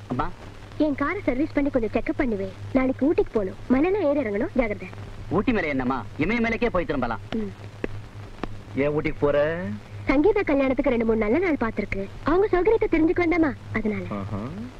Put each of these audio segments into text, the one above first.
அம்மா என் காரை சர்வீஸ் பண்ணி கொஞ்சம் செக்அப் பண்ணுவேன் நாளைக்கு ஊட்டிக்கு போகணும் மலையெல்லாம் ஏறி இறங்கணும் ஜாகிரதை ஊட்டி மேல என்னம்மா இமயமலைக்கே போய் திரும்பலாம் ம். ஏன் ஊட்டிக்கு போற சங்கீதா கல்யாணத்துக்கு ரெண்டு மூணு நல்ல நாள் பார்த்திருக்கு அவங்க சௌகரியத்தை தெரிஞ்சுக்க வேண்டாமா அதனால ஆஹா.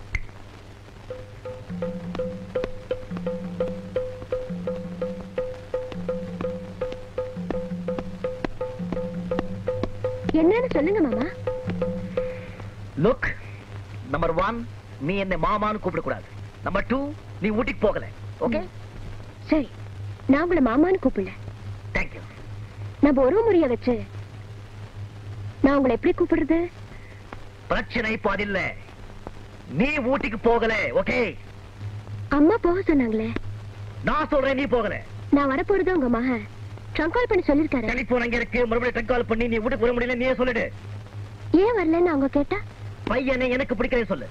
என்னன்னு சொல்லுங்க மாமா லுக் நம்பர் ஒன் நீ என்ன மாமான்னு கூப்பிடக்கூடாது நம்பர் டூ நீ ஊட்டிக்கு போகல ஓகே சரி நான் உங்களை மாமான்னு கூப்பிடல தேங்க்யூ நம்ம ஒரு முறைய வச்சு நான் உங்களை எப்படி கூப்பிடுறது பிரச்சனை இப்போ அது இல்ல நீ ஊட்டிக்கு போகல ஓகே அம்மா போக சொன்னாங்களே நான் சொல்றேன் நீ போகல நான் வரப்போறது உங்க மகன் ட்ரங்க் கால் பண்ணி சொல்லிருக்காரு டெலிபோன் அங்க இருக்கு மறுபடியும் ட்ரங்க் கால் பண்ணி நீ வீட்டுக்கு வர முடியல நீயே சொல்லிடு ஏன் வரலன்னு அவங்க கேட்டா பையனை எனக்கு பிடிக்கவே சொல்லு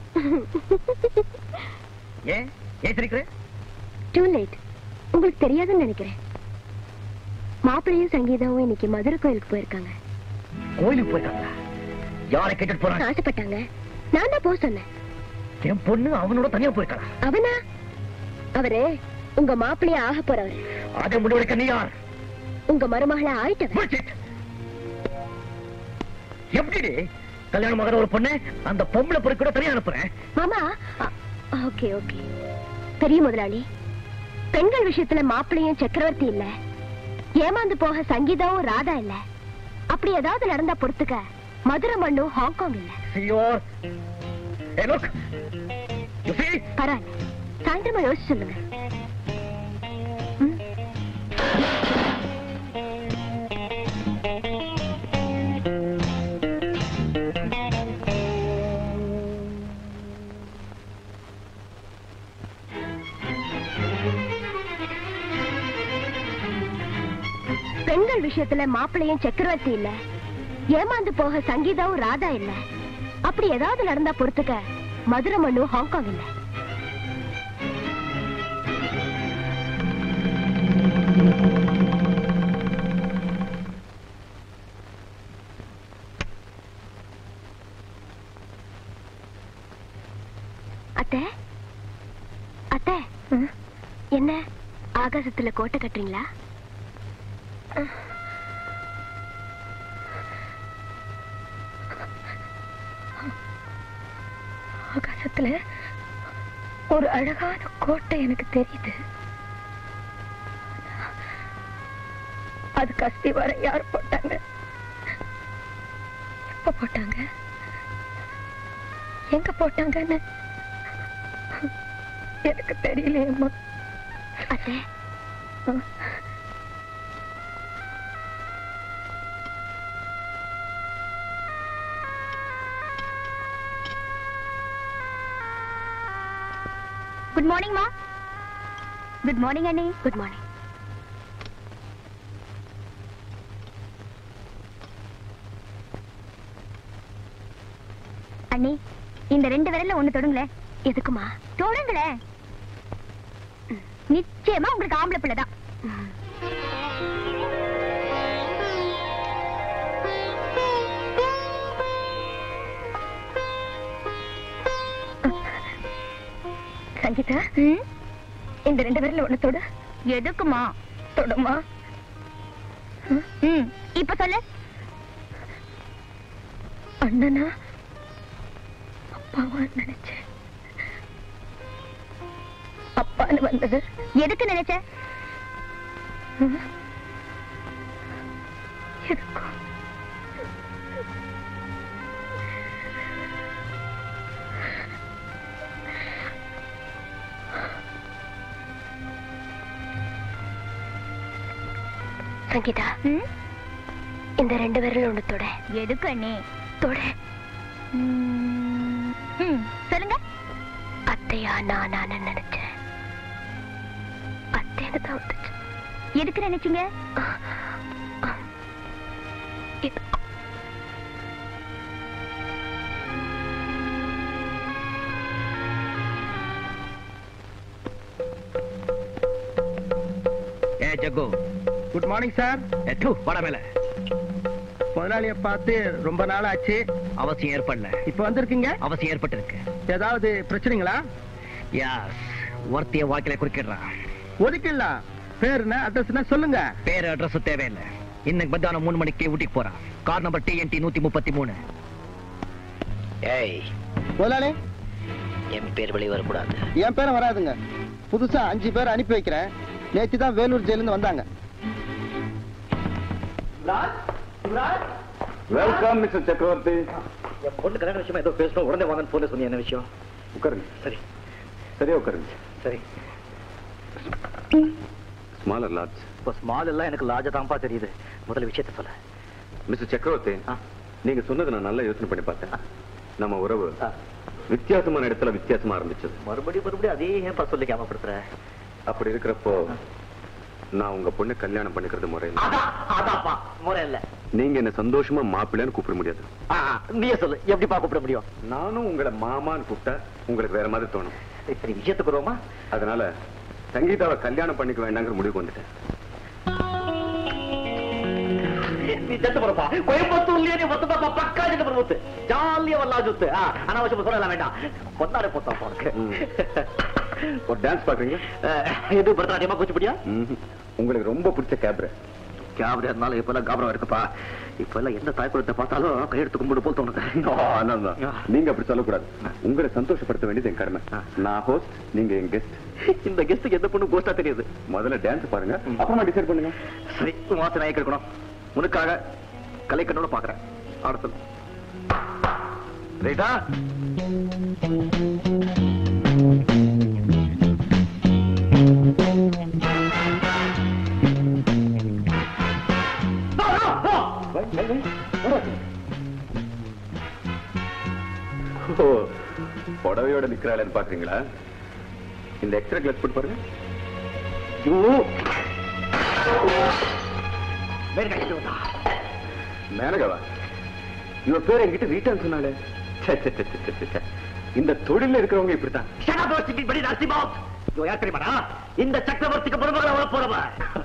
ஏன் ஏன் சிரிக்கிற டூ லேட் உங்களுக்கு தெரியாதுன்னு நினைக்கிறேன் மாப்பிள்ளையும் சங்கீதாவும் இன்னைக்கு மதுரை கோயிலுக்கு போயிருக்காங்க கோயிலுக்கு போயிருக்காங்களா யாரை கேட்டுட்டு போறாங்க ஆசைப்பட்டாங்க நான் தான் போக சொன்னேன் என் பொண்ணு அவனோட தனியா போயிருக்காளா அவனா அவரு உங்க மாப்பிள்ளைய ஆக போறவர் அதை முடிவெடுக்க நீ யார் உங்க மருமகள ஆயிட்டவர் Bullshit. எப்படி கல்யாணம் ஆகிற ஒரு பொண்ணு அந்த பொம்பளை பொறுக்கு கூட தனியா அனுப்புறேன் மாமா ஓகே ஓகே பெரிய முதலாளி பெண்கள் விஷயத்துல மாப்பிள்ளையும் சக்கரவர்த்தி இல்ல ஏமாந்து போக சங்கீதாவும் ராதா இல்ல அப்படி ஏதாவது நடந்தா பொறுத்துக்க மதுரை மண்ணும் ஹாங்காங் இல்ல Your... Hey, look. You see? பரவாயில்ல சாயந்தரமா யோசிச்சு சொல்லுங்க ம்? பெண்கள் விஷயத்துல மாப்பிள்ளையும் சக்கரவர்த்தி இல்ல ஏமாந்து போக சங்கீதாவும் ராதா இல்ல அப்படி ஏதாவது நடந்தா பொறுத்துக்க மதுரை மண்ணும் ஹாங்காங் இல்ல அத்தை அத்தை என்ன ஆகாசத்துல கோட்டை கட்டுறீங்களா ஆகாசத்துல ஒரு அழகான கோட்டை எனக்கு தெரியுது அது கஸ்தி வர யார் போட்டாங்க எப்ப போட்டாங்க எங்க போட்டாங்கன்னு எனக்கு தெரியலையம்மா அத்தை குட் மார்னிங் மா குட் மார்னிங் அண்ணி குட் மார்னிங் அண்ணி இந்த ரெண்டு விரல்ல ஒண்ணு தொடுங்களே எதுக்குமா தொடுங்களே நிச்சயமா உங்களுக்கு ஆம்பளை பிள்ளைதான் சங்கீதா இந்த ரெண்டு பேர்ல ஒண்ணு தொடு எதுக்குமா தொடுமா ம் இப்ப சொல்லு அண்ணனா அப்பாவா நினைச்சேன் அப்பான்னு வந்தது எதுக்கு நினைச்ச எதுக்கும் சங்கீதா இந்த ரெண்டு விரல் ஒண்ணு தொட எதுக்கு அண்ணே தொட சொல்லுங்க அத்தையா நான் நான் நினைச்சேன் அத்தைன்னு தான் வந்துச்சு எதுக்கு நினைச்சீங்க இது ஏ ஜக்கு குட் மார்னிங் சார் ஏ டூ வாடா மேல முதலாளிய பார்த்து ரொம்ப நாள் ஆச்சு அவசியம் ஏற்படல இப்ப வந்திருக்கீங்க அவசியம் ஏற்பட்டிருக்கு ஏதாவது பிரச்சனைங்களா யாஸ் ஒருத்திய வாழ்க்கையில குறுக்கிடுறான் ஒதுக்கிடலாம் பேர் என்ன அட்ரஸ் என்ன சொல்லுங்க பேரு அட்ரஸ் தேவையில்லை இன்னைக்கு மத்தியானம் மூணு மணிக்கு ஊட்டிக்கு போறான் கார் நம்பர் டிஎன்டி நூத்தி முப்பத்தி மூணு ஏய் முதலாளி என் பேர் வெளியே வரக்கூடாது என் பேரும் வராதுங்க புதுசா அஞ்சு பேர் அனுப்பி வைக்கிறேன் நேற்று தான் வேலூர் ஜெயில இருந்து வந்தாங்க வெல்கம் மிஸ்டர் சக்கரவர்த்தி என் பொண்ணு கல்யாண விஷயமா ஏதோ பேசணும் உடனே வாங்கன்னு போன சொன்னீங்க என்ன விஷயம் உட்காருங்க சரி சரியா உட்காருங்க சரி ஸ்மாலர் லார்ஜ் இப்போ ஸ்மால் எல்லாம் எனக்கு லார்ஜா தான்ப்பா தெரியுது முதல்ல விஷயத்த சொல்ல மிஸ்டர் சக்கரவர்த்தி ஆ. நீங்க சொன்னதை நான் நல்லா யோசனை பண்ணி பார்த்தேன் நம்ம உறவு ஆ. வித்தியாசமான இடத்துல வித்தியாசமா ஆரம்பிச்சது மறுபடியும் மறுபடியும் அதே ஏன் சொல்லி ஞாபகப்படுத்துற அப்படி இருக்கிறப்போ நான் உங்க பொண்ணை கல்யாணம் பண்ணிக்கிறது முறையில் அதான் அதான்ப்பா முறை இல்ல நீங்க என்ன சந்தோஷமா மாப்பிள்ளைன்னு கூப்பிட முடியாது ஆ, ஆ, நீயே சொல்லு எப்படிப்பா கூப்பிட முடியும் நானும் உங்களை மாமான்னு கூப்பிட்டா உங்களுக்கு வேற மாதிரி தோணும் சரி, சரி விஷயத்துக்கு வருவோமா அதனால சங்கீதாவை கல்யாணம் பண்ணிக்க வேண்டாங்கிற முடிவுக்கு வந்துட்டேன் நீ செத்து போறப்பா கோயம்புத்தூர்லயே நீ மொத்தமா பக்கா செத்து போறது ஜாலியா வரலாம் சுத்து ஆ, அனாவசியமா சொல்லலாம் வேண்டாம் கொண்டாட போத்தா உனக்கு ம். ஒரு டான்ஸ் பாக்குறீங்க அஹ், எது பரதநாட்டியமா கூச்சிப்படியா ம்ஹும். உங்களுக்கு ரொம்ப பிடிச்ச கேப்ரே கேபரா இருந்தாலும் இப்ப எல்லாம் காபரம் இருக்குப்பா இப்ப எல்லாம் எந்த தாய்க்குளத்தை பார்த்தாலும் கையெடுத்து கும்பிடு போல் தோணுது ஆனந்தம் நீங்க அப்படி சொல்லக்கூடாது உங்களை சந்தோஷப்படுத்த வேண்டியது என் கடமை ஆ. நான் ஹோஸ்ட் நீங்க என் கெஸ்ட் இந்த கெஸ்டுக்கு எந்த பொண்ணு கோஸ்டா தெரியுது முதல்ல டான்ஸ் பாருங்க அப்புறமா டிசைட் பண்ணுங்க சரி வாசனை நாயக்கு இருக்கணும் உனக்காக கலைக்கண்ணோட பாக்குறேன் அடுத்தது ரைட்டா ஓ புடவையோட நிக்கிறாளேன்னு பாக்குறீங்களா இந்த எக்ஸ்ட்ரா கிளாஸ் போட்டு பாருங்க மேனகவா இவ பேர் என்கிட்ட ரீட்டான்னு சொன்னாலே ச்சே, ச்சே, ச்சே, ச்சே, ச்சே, ச்சே. இந்த தொழில இருக்கிறவங்க இப்படித்தான் இந்த சக்கரவர்த்திக்கு பொறுமகளை வர போறவா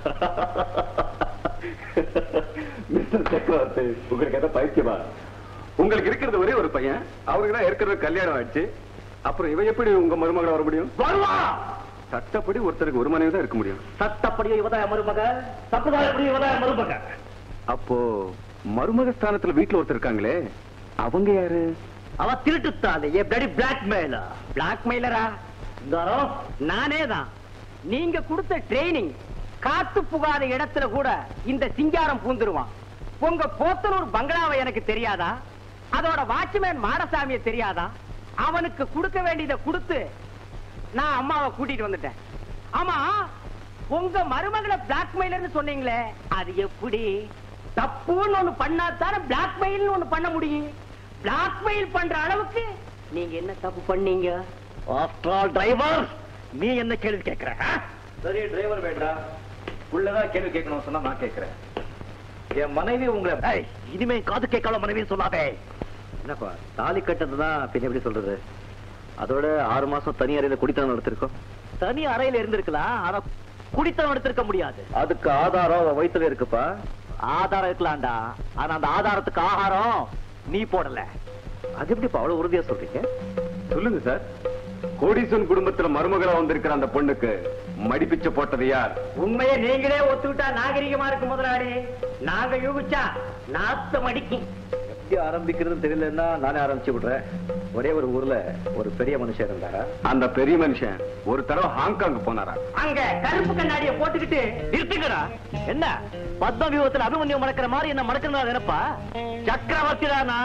மிஸ்டர் சக்கரவர்த்தி உங்களுக்கு எதாவது பைத்தியமா உங்களுக்கு இருக்கிறது ஒரே ஒரு பையன் அவருக்கு தான் ஏற்கனவே கல்யாணம் ஆயிடுச்சு அப்புறம் இவ எப்படி உங்க மருமகளை வர முடியும் வருவா சட்டப்படி ஒருத்தருக்கு ஒரு மனைவி தான் இருக்க முடியும் சட்டப்படியோ இவதான் மருமக சம்பிரதாயப்படியோ இவதான் மருமக அப்போ மருமக ஸ்தானத்துல வீட்டுல ஒருத்தர் இருக்காங்களே அவங்க யாரு அவ திருட்டுத்தாலே என் பிளடி பிளாக்மெயிலர் பிளாக்மெயிலரா இந்தாரோ நானே தான் நீங்க கொடுத்த ட்ரைனிங் காத்து புகாத இடத்துல கூட இந்த சிங்காரம் பூந்துருவான் உங்க போத்தனூர் பங்களாவை எனக்கு தெரியாதா அதோட வாட்ச்மேன் மாடசாமியை தெரியாதா அவனுக்கு கொடுக்க வேண்டியதை கொடுத்து நான் அம்மாவை கூட்டிட்டு வந்துட்டேன் ஆமா உங்க மருமகளை பிளாக்மெயிலர்னு சொன்னீங்களே அது எப்படி தப்புன்னு ஒண்ணு பண்ணா தானே பிளாக்மெயில்னு ஒண்ணு பண்ண முடியும் பிளாக்மெயில் பண்ற அளவுக்கு நீங்க என்ன தப்பு பண்ணீங்க ஆஃப்டர் ஆல் டிரைவர் நீ என்ன கேள்வி கேட்கிற ஆ? சரி டிரைவர் வேண்டாம் உள்ளதான் கேள்வி கேட்கணும் சொன்னா நான் கேட்கிறேன் என் மனைவி உங்களை ஏய், இனிமே காது கேட்காத மனைவி சொல்லாதே என்னப்பா தாலி கட்டதுதான் பின்ன எப்படி சொல்றது அதோட ஆறு மாசம் தனி அறையில குடித்தனம் நடத்திருக்கோம் தனி அறையில இருந்திருக்கலாம் ஆனா குடித்தனம் எடுத்திருக்க முடியாது அதுக்கு ஆதாரம் அவ வயித்துல இருக்குப்பா ஆதாரம் இருக்கலாம்டா ஆனா அந்த ஆதாரத்துக்கு ஆகாரம் நீ போடல அது எப்படி அவ்வளவு உறுதியா சொல்றீங்க சொல்லுங்க சார் கோடீஸ்வரன் குடும்பத்துல மருமகளா வந்திருக்கிற அந்த பொண்ணுக்கு மடிப்பிச்ச போட்டது யார் உண்மையை நீங்களே ஒத்துக்கிட்டா நாகரிகமா இருக்கு முதலாளி நாங்க யூகிச்சா நாத்தம் அடிக்கும் எப்படி ஆரம்பிக்கிறது தெரியலன்னா நானே ஆரம்பிச்சு விடுறேன் ஒரே ஒரு ஊர்ல ஒரு பெரிய மனுஷன் இருந்தாரா அந்த பெரிய மனுஷன் ஒரு தடவை ஹாங்காங் போனாரா அங்க கருப்பு கண்ணாடிய போட்டுக்கிட்டு நிறுத்துக்கடா என்ன பத்ம வியூகத்துல அபிமன்யு மடக்கிற மாதிரி என்ன மடக்கிறதா நினைப்பா சக்கரவர்த்தி தானா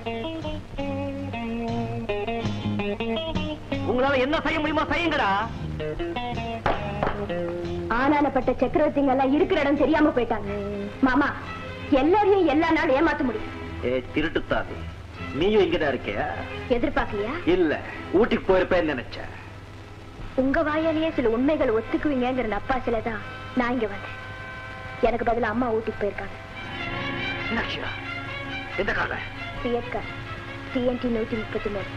உங்களால என்ன செய்ய முடியுமா செய்யுங்கடா ஆனானப்பட்ட சக்கரவர்த்திங்க எல்லாம் இருக்கிற இடம் தெரியாம போயிட்டாங்க மாமா எல்லாரையும் எல்லா நாள் ஏமாத்த முடியும் ஏ திருட்டுத்தாது நீயும் இங்கதான் இருக்கிய எதிர்பார்க்கலையா இல்ல ஊட்டிக்கு போயிருப்பேன்னு நினைச்சேன் உங்க வாயாலேயே சில உண்மைகள் ஒத்துக்குவீங்கிற நப்பாசில தான் நான் இங்க வந்தேன் எனக்கு பதிலா அம்மா ஊட்டிக்கு போயிருக்காங்க என்னாச்சுடா? எந்த கால பிஎஸ்கா டிஎன்டி நூத்தி முப்பத்தி மூணு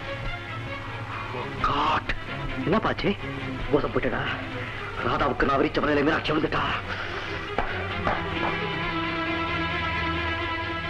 காட் என்ன பாச்சு மோசம் போயிட்டடா ராதாவுக்கு நான் விரிச்ச மலையில மீனாட்சி வந்துட்டா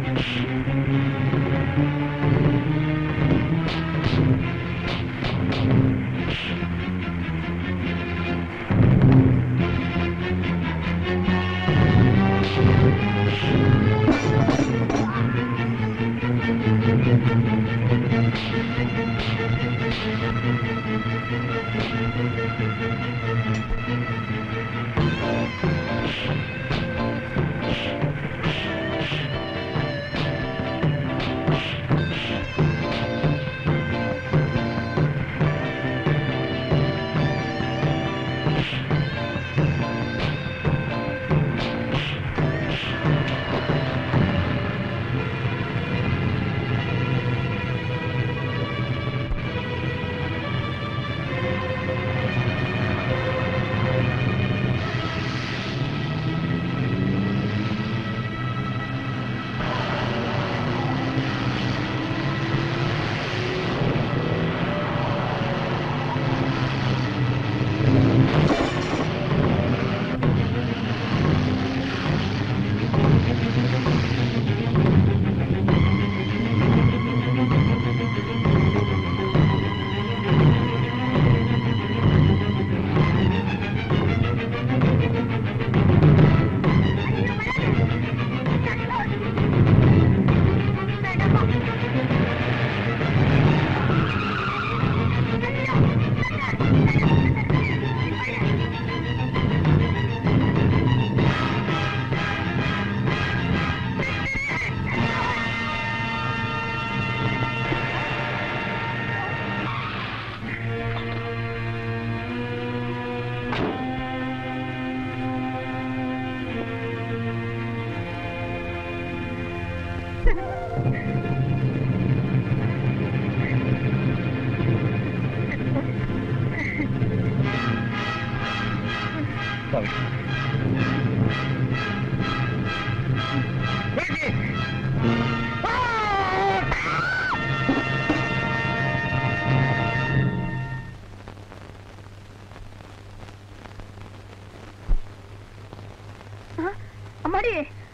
அம்மாடி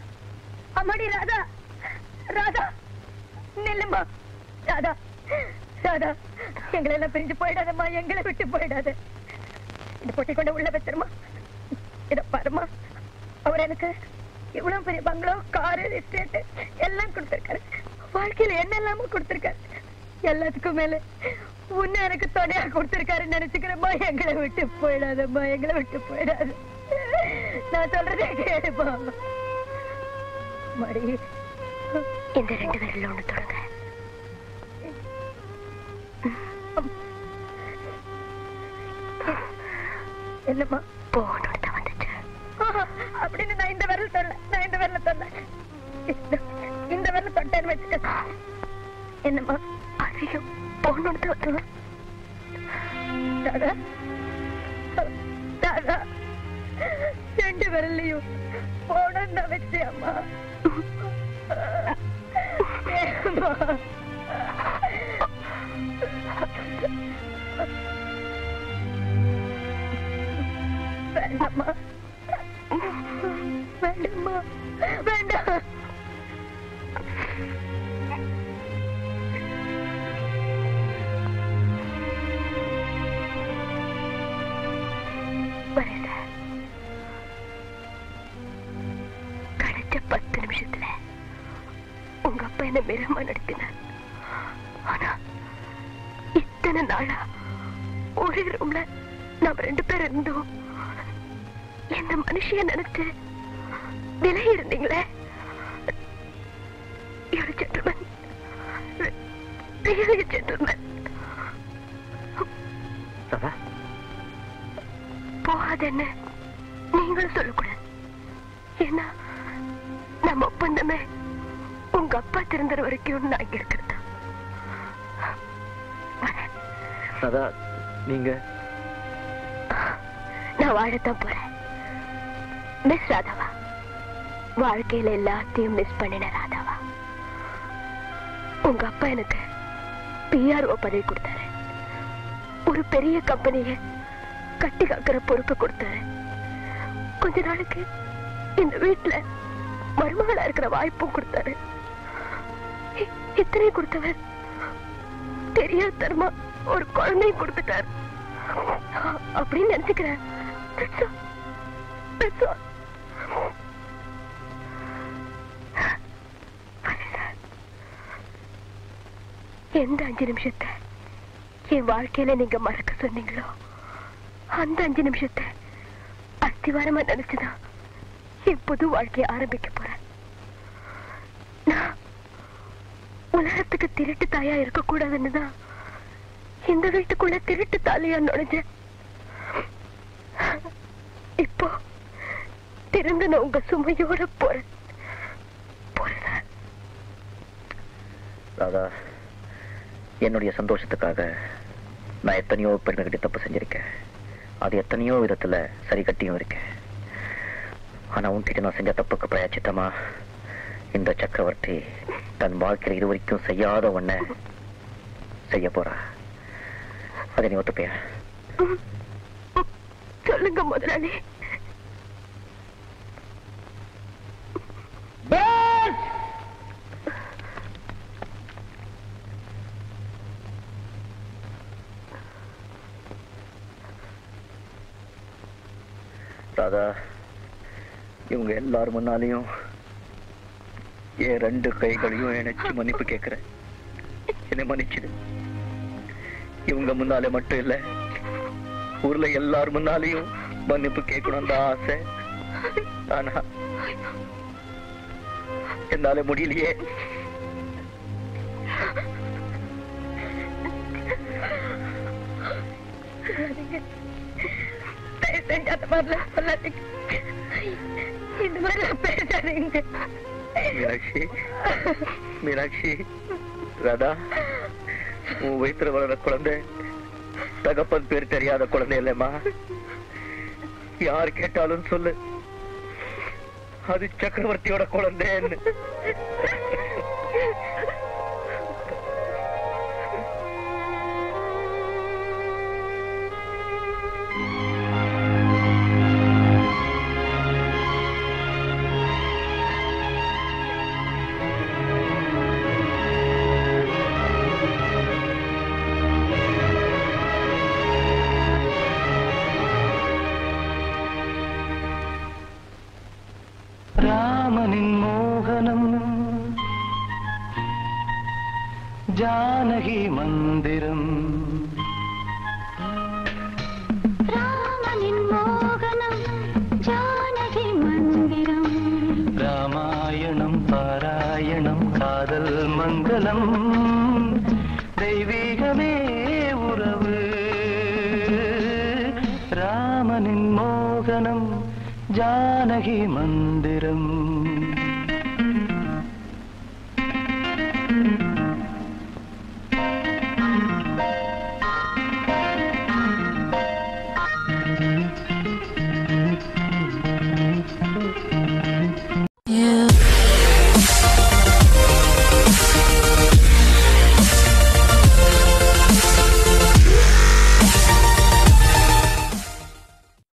அம்மாடி ராதா ராதா நில்லுமா ராதா ராதா எங்களை எல்லாம் பிரிஞ்சு போயிடாதம்மா எங்களை விட்டு போயிடாத இந்த பொட்டி கொண்டு உள்ள வச்சிருமா இத பாருமா அவர் எனக்கு இவ்வளவு பெரிய பங்களோ காரு எஸ்டேட் எல்லாம் கொடுத்திருக்காரு வாழ்க்கையில என்னெல்லாமோ கொடுத்திருக்காரு எல்லாத்துக்கும் மேல உன்னை எனக்கு துணையா கொடுத்திருக்காருன்னு நினைச்சுக்கிறேம்மா எங்களை விட்டு போயிடாதம்மா எங்களை விட்டு போயிடாத நான் சொல்றதே கேளுப்பா மடி இந்த ரெண்டு பேர்ல ஒண்ணு தொடுங்க என்னம்மா போகணும் தான் வந்துச்சு அப்படின்னு நான் இந்த விரல் தொல்ல நான் இந்த விரல தொல்ல இந்த விரல தொட்டேன்னு வச்சுக்க என்னம்மா அதையும் போகணும் தான் வந்து தாதா தாதா ரெண்டு விரல்லையும் போகணும் தான் வச்சு அம்மா ஏம்மா? வேண்டாம்மா வேண்டாம்மா வேண்டாம் வரேன் கிடைச்ச பத்து நிமிஷத்துல உங்க அப்பா என்ன மிரமா நடத்தினார் ஆனா இத்தனை நாளா ஒரே ரூம்ல நாம ரெண்டு பேரும் இருந்தோம் என்ன மனுஷிய நினைச்சு விலகி இருந்தீங்களே You're a gentleman. Really a gentleman. Radha போகாதன்னு நீங்களும் சொல்லக்கூடாது ஏன்னா நம்ம ஒப்பந்தமே உங்க அப்பா திருந்துற வரைக்கும் நான் இங்க இருக்கிறது ராதா நீங்க நான் வாழத்தான் போறேன் மிஸ் ராதாவா வாழ்க்கையில எல்லாத்தையும் மிஸ் பண்ணின ராதாவா உங்க அப்பா எனக்கு பிஆர்ஓ பதவி கொடுத்தாரு ஒரு பெரிய கம்பெனிய கட்டி காக்கிற பொறுப்பு கொடுத்தாரு கொஞ்ச நாளுக்கு இந்த வீட்டுல மருமகளா இருக்கிற வாய்ப்பும் கொடுத்தாரு அத்தனை கொடுத்தவர் தெரியாதரமா ஒரு குழந்தையும் கொடுத்துட்டார் அப்படின்னு நினைச்சுக்கிறேன் That's all. That's all. எந்த அஞ்சு நிமிஷத்தை என் வாழ்க்கையில நீங்க மறக்க சொன்னீங்களோ அந்த அஞ்சு நிமிஷத்தை அஸ்திவாரமா நினைச்சுதான் என் புது வாழ்க்கையை ஆரம்பிக்க போறேன் நான் உலகத்துக்கு திருட்டு தாயா இருக்க கூடாதுன்னு தான் இந்த வீட்டுக்குள்ள திருட்டு தாலியா நுழைஞ்சேன் இப்போ திருந்தின உங்க சுமையோட போறேன் போறேன் ராதா என்னுடைய சந்தோஷத்துக்காக நான் எத்தனையோ பெண்கள்கிட்ட தப்பு செஞ்சிருக்கேன் அது எத்தனையோ விதத்துல சரி கட்டியும் இருக்கேன் ஆனா உன்கிட்ட நான் செஞ்ச தப்புக்கு பிரயாச்சித்தமா இந்த சக்கரவர்த்தி தன் வாழ்க்கையில இது வரைக்கும் செய்யாத ஒண்ண செய்ய போறா அதை நீ ஒத்துப்பையா சொல்லுங்க முதலாளி ராதா இவங்க எல்லார் முன்னாலையும் என் ரெண்டு கைகளையும் இணைச்சு மன்னிப்பு கேட்கிறேன் என்னை மன்னிச்சிடு இவங்க முன்னாலே மட்டும் இல்ல ஊர்ல எல்லார் முன்னாலையும் மன்னிப்பு கேட்கணும் தான் ஆசை ஆனா என்னால முடியலையே செஞ்சாத மாதிரிலாம் சொல்லாதீங்க இந்த மாதிரிலாம் பேசாதீங்க மீனாட்சி மீனாட்சி ராதா உன் வயிற்றுல வளர குழந்தை தகப்பன் பேர் தெரியாத குழந்தை இல்லைம்மா யார் கேட்டாலும் சொல்லு அது சக்கரவர்த்தியோட குழந்தைன்னு ராமனின் மோகனம் ஜானகி மந்திரம் ராமனின் மோகனம் ஜானகி மந்திரம் ராமாயணம் பாராயணம் காதல் மங்களம் தெய்வீகமே உறவு ராமனின் மோகனம் ஜானகி மந்திரம்